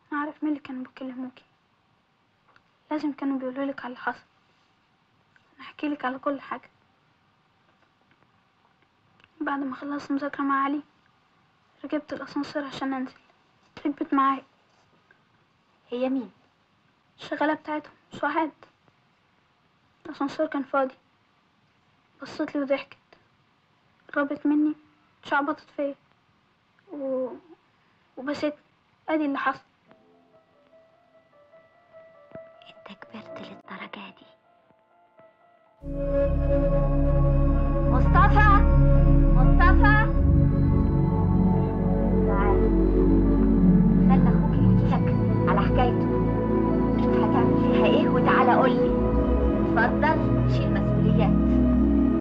انا عارف مين اللي كانوا بيكلموكي لازم كانوا بيقولوا لك على اللي حصل انا احكي لك على كل حاجه بعد ما خلصت مذاكره مع علي ركبت الاسانسير عشان انزل ركبت معايا هي مين الشغاله بتاعتهم سعاد الاسانسير كان فاضي بصت لي وضحكت قربت مني شعبطت فيا و... وبستني ادي اللي حصل انت كبرت للدرجة دي